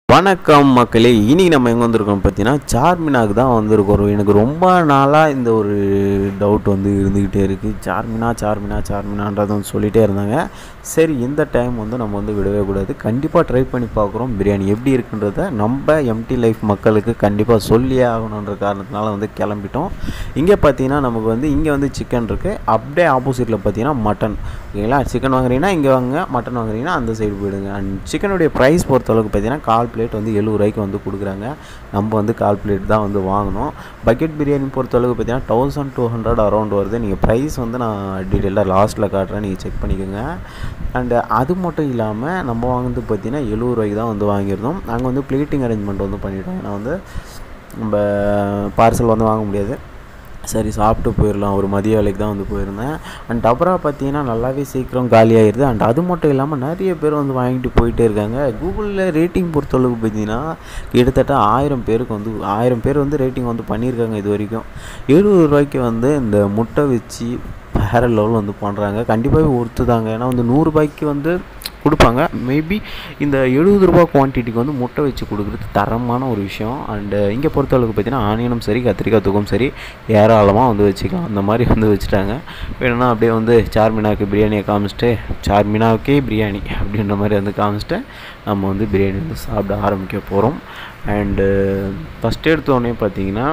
வணக்கம் மக்களே இன்னைக்கு நம்ம எங்கே வந்திருக்கோம் பார்த்தீங்கன்னா சார்மினாக்கு தான் வந்திருக்கோம் எனக்கு ரொம்ப நாளாக இந்த ஒரு டவுட் வந்து இருந்துக்கிட்டே இருக்குது சார்மினா சார்மினா சார்மினான்றதை வந்து சொல்லிகிட்டே இருந்தாங்க சரி இந்த டைம் வந்து நம்ம வந்து விடவே கூடாது கண்டிப்பாக ட்ரை பண்ணி பார்க்குறோம் பிரியாணி எப்படி இருக்குன்றத நம்ம எம்டி லைஃப் மக்களுக்கு கண்டிப்பாக சொல்லியே ஆகணுன்ற காரணத்தினால வந்து கிளம்பிட்டோம் இங்கே பார்த்தீங்கன்னா நமக்கு வந்து இங்கே வந்து சிக்கன் இருக்குது அப்படியே ஆப்போசிட்டில் பார்த்தீங்கன்னா மட்டன் ஓகேங்களா சிக்கன் வாங்குறீங்கன்னா இங்கே வாங்க மட்டன் வாங்குறீங்கன்னா அந்த சைடு போயிடுங்க அண்ட் சிக்கனுடைய ப்ரைஸ் பொறுத்தளவுக்கு பார்த்தீங்கன்னா கால் பிளேட் வந்து எழுபது ரூபாய்க்கு வந்து கொடுக்குறாங்க நம்ம வந்து கால் பிளேட் தான் வந்து வாங்கணும் பக்கெட் பிரியாணி பொறுத்தளவுக்கு பார்த்தீங்கன்னா தௌசண்ட் டூ ஹண்ட்ரட் அரௌண்ட் வருது நீங்கள் ப்ரைஸ் வந்து நான் டீட்டெயிலாக லாஸ்ட்டில் காட்டுறேன் நீங்கள் செக் பண்ணிக்கோங்க அண்டு அது மட்டும் இல்லாமல் நம்ம வாங்குறது பார்த்தீங்கன்னா எழுபது ரூபாய்க்கு தான் வந்து வாங்கியிருந்தோம் அங்கே வந்து பிளேட்டிங் அரேஞ்ச்மெண்ட் வந்து பண்ணிட்டோம் ஏன்னா வந்து நம்ம பார்சல் வந்து வாங்க முடியாது சரி சாப்பிட்டு போயிடலாம் ஒரு மதிய வேலைக்கு தான் வந்து போயிருந்தேன் அண்ட் டபரா பார்த்தீங்கன்னா நல்லாவே சீக்கிரம் காலியாகிடுது அண்ட் அது மட்டும் இல்லாமல் நிறைய பேர் வந்து வாங்கிட்டு போயிட்டே இருக்காங்க கூகுளில் ரேட்டிங் பொறுத்தளவுக்கு பார்த்தீங்கன்னா கிட்டத்தட்ட ஆயிரம் பேருக்கு வந்து ஆயிரம் பேர் வந்து ரேட்டிங் வந்து பண்ணியிருக்காங்க இது வரைக்கும் எழுபது ரூபாய்க்கு வந்து இந்த முட்டை வச்சு வேறு லெவல் வந்து பண்ணுறாங்க கண்டிப்பாகவே ஒர்த்து தாங்க ஏன்னா வந்து நூறுரூபாய்க்கு வந்து கொடுப்பாங்க மேபி இந்த எழுபது ரூபா குவான்டிட்டிக்கு வந்து முட்டை வச்சு கொடுக்குறது தரமான ஒரு விஷயம் அண்டு இங்கே பொறுத்தளவுக்கு பார்த்தீங்கன்னா ஆனியனும் சரி கத்திரிக்காய் தூக்கும் சரி ஏராளமாக வந்து வச்சுக்கலாம் அந்த மாதிரி வந்து வச்சுட்டாங்க வேணும்னா அப்படியே வந்து சார்மினாவுக்கு பிரியாணியை காமிச்சிட்டு சார்மினாவுக்கே பிரியாணி அப்படின்ற மாதிரி வந்து காமிச்சிட்டு நம்ம வந்து பிரியாணி வந்து சாப்பிட ஆரம்பிக்க போகிறோம் அண்டு ஃபஸ்ட் எடுத்தோடனே பார்த்தீங்கன்னா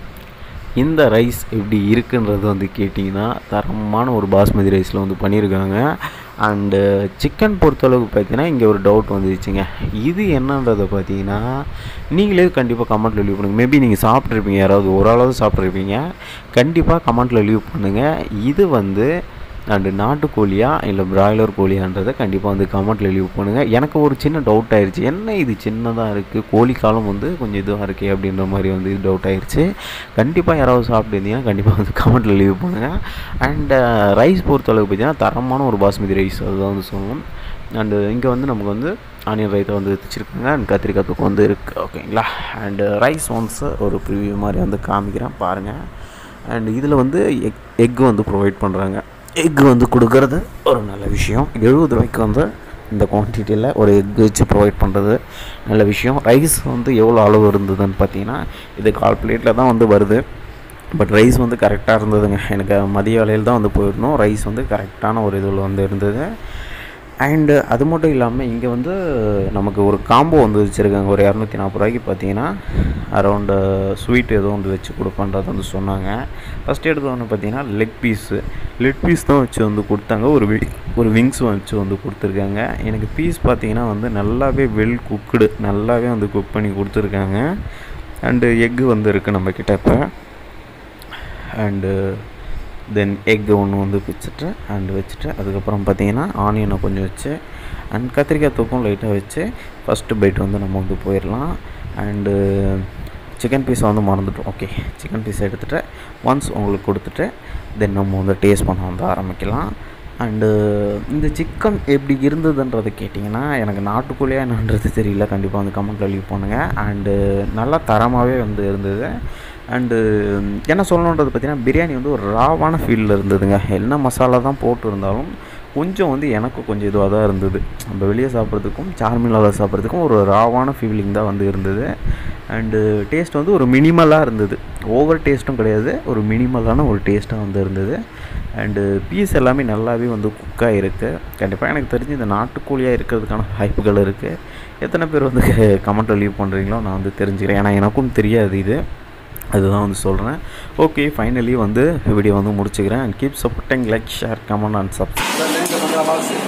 இந்த ரைஸ் எப்படி இருக்குன்றது வந்து கேட்டிங்கன்னா தரமான ஒரு பாஸ்மதி ரைஸில் வந்து பண்ணியிருக்காங்க அண்டு சிக்கன் பொறுத்தளவுக்கு பார்த்தீங்கன்னா இங்கே ஒரு டவுட் வந்துருச்சுங்க இது என்னன்றதை பார்த்தீங்கன்னா நீங்களே கண்டிப்பாக கமெண்ட்டில் லீவ் பண்ணுங்கள் மேபி நீங்கள் சாப்பிட்ருப்பீங்க யாராவது ஒரு ஆளாவது சாப்பிட்ருப்பீங்க கண்டிப்பாக கமெண்ட்டில் லீவ் பண்ணுங்கள் இது வந்து அண்டு நாட்டுக்கோழியா இல்லை பிராய்லர் கோழியான்றதை கண்டிப்பாக வந்து கமெண்ட்டில் லீவ் பண்ணுங்கள் எனக்கு ஒரு சின்ன டவுட் ஆயிடுச்சு என்ன இது சின்னதாக இருக்குது கோழி காலம் வந்து கொஞ்சம் இதுவாக இருக்கே அப்படின்ற மாதிரி வந்து டவுட் ஆயிடுச்சு கண்டிப்பாக யாராவது சாப்பிட்டுருந்தீங்கன்னா கண்டிப்பாக வந்து கமெண்ட்டில் லீவ் பண்ணுங்கள் அண்டு ரைஸ் பொறுத்தளவுக்கு பார்த்தீங்கன்னா தரமான ஒரு பாஸ்மதி ரைஸ் அதுதான் வந்து சொல்லணும் அண்டு இங்கே வந்து நமக்கு வந்து ஆனியன் ரைத்தை வந்து வச்சுருக்காங்க அண்ட் கத்திரிக்காய் தூக்கம் வந்து இருக்குது ஓகேங்களா அண்டு ரைஸ் ஒன்ஸ் ஒரு ப்ரிவியூ மாதிரி வந்து காமிக்கிறேன் பாருங்கள் அண்ட் இதில் வந்து எக் எக் வந்து ப்ரொவைட் பண்ணுறாங்க எக் வந்து கொடுக்கறது ஒரு நல்ல விஷயம் எழுபது ரூபாய்க்கு வந்து இந்த குவான்டிட்டியில் ஒரு எக் வச்சு ப்ரொவைட் பண்ணுறது நல்ல விஷயம் ரைஸ் வந்து எவ்வளோ அளவு இருந்ததுன்னு பார்த்தீங்கன்னா இது கால் பிளேட்டில் தான் வந்து வருது பட் ரைஸ் வந்து கரெக்டாக இருந்ததுங்க எனக்கு மதிய வேலையில் தான் வந்து போயிருந்தோம் ரைஸ் வந்து கரெக்டான ஒரு இதில் வந்து இருந்தது அண்டு அது மட்டும் இல்லாமல் இங்கே வந்து நமக்கு ஒரு காம்போ வந்து வச்சுருக்காங்க ஒரு இரநூத்தி நாற்பது ரூபாய்க்கு பார்த்தீங்கன்னா அரௌண்டு ஸ்வீட் எதுவும் வந்து வச்சு கொடுப்பேன்றது வந்து சொன்னாங்க ஃபஸ்ட் எடுத்தோன்னு பார்த்தீங்கன்னா லெக் பீஸு லெக் பீஸ் தான் வச்சு வந்து கொடுத்தாங்க ஒரு வி ஒரு விங்ஸ் வச்சு வந்து கொடுத்துருக்காங்க எனக்கு பீஸ் பார்த்தீங்கன்னா வந்து நல்லாவே வெல் குக்குடு நல்லாவே வந்து குக் பண்ணி கொடுத்துருக்காங்க அண்டு எக்கு வந்து இருக்குது நம்மக்கிட்ட இப்போ அண்டு தென் எக்கு ஒன்று வந்து வச்சுட்டு அண்டு வச்சுட்டு அதுக்கப்புறம் பார்த்தீங்கன்னா ஆனியனை கொஞ்சம் வச்சு அண்ட் கத்திரிக்காய் தூக்கம் லைட்டாக வச்சு ஃபஸ்ட்டு பைட் வந்து நம்ம வந்து போயிடலாம் அண்டு சிக்கன் பீஸை வந்து மறந்துட்டோம் ஓகே சிக்கன் பீஸ் எடுத்துகிட்டு ஒன்ஸ் உங்களுக்கு கொடுத்துட்டு தென் நம்ம வந்து டேஸ்ட் பண்ண வந்து ஆரம்பிக்கலாம் அண்டு இந்த சிக்கன் எப்படி இருந்ததுன்றதை கேட்டிங்கன்னா எனக்கு நாட்டுக்கோழியாக என்னன்றது தெரியல கண்டிப்பாக வந்து கமெண்ட்டில் லீவ் பண்ணுங்கள் அண்டு நல்லா தரமாகவே வந்து இருந்தது அண்டு என்ன சொல்லணுன்றது பார்த்தீங்கன்னா பிரியாணி வந்து ஒரு ராவான ஃபீலில் இருந்ததுங்க என்ன மசாலா தான் போட்டு இருந்தாலும் கொஞ்சம் வந்து எனக்கு கொஞ்சம் இதுவாக தான் இருந்தது நம்ம வெளியே சாப்பிட்றதுக்கும் சார்மிலாவில் சாப்பிட்றதுக்கும் ஒரு ராவான ஃபீலிங் தான் வந்து இருந்தது அண்டு டேஸ்ட் வந்து ஒரு மினிமலாக இருந்தது ஓவர் டேஸ்ட்டும் கிடையாது ஒரு மினிமலான ஒரு டேஸ்ட்டாக வந்து இருந்தது அண்டு பீஸ் எல்லாமே நல்லாவே வந்து குக்காக இருக்குது கண்டிப்பாக எனக்கு தெரிஞ்சு இந்த நாட்டுக்கோழியாக இருக்கிறதுக்கான வாய்ப்புகள் இருக்குது எத்தனை பேர் வந்து கமெண்ட்டில் லீவ் பண்ணுறீங்களோ நான் வந்து தெரிஞ்சுக்கிறேன் ஏன்னா எனக்கும் தெரியாது இது அதுதான் வந்து சொல்கிறேன் ஓகே ஃபைனலி வந்து வீடியோ வந்து முடிச்சுக்கிறேன் and keep supporting like share comment and subscribe